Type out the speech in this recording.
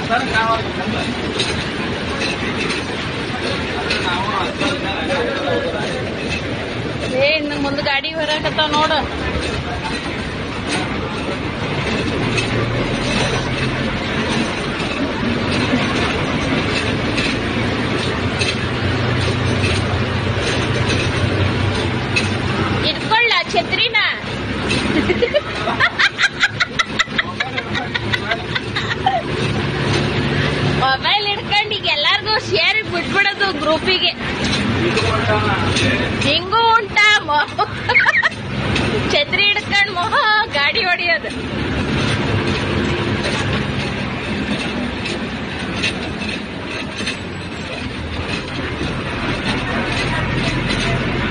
ಏ ಇನ್ನು ಮುಂದ್ ಗಾಡಿ ಬರಾಕತ್ತಾವ ನೋಡು ಇಟ್ಕೊಳ್ಳ ಛತ್ರಿನ ಮೊಬೈಲ್ ಹಿಡ್ಕೊಂಡು ಈಗ ಎಲ್ಲಾರ್ಗೂ ಶೇರ್ ಬಿಟ್ಬಿಡೋದು ಗ್ರೂಪಿಗೆ ಹಿಂಗೂ ಉಂಟಾ ಮೊ- ಛತ್ರಿ ಹಿಡ್ಕೊಂಡ್ ಮೊಹ ಗಾಡಿ ಹೊಡಿಯೋದು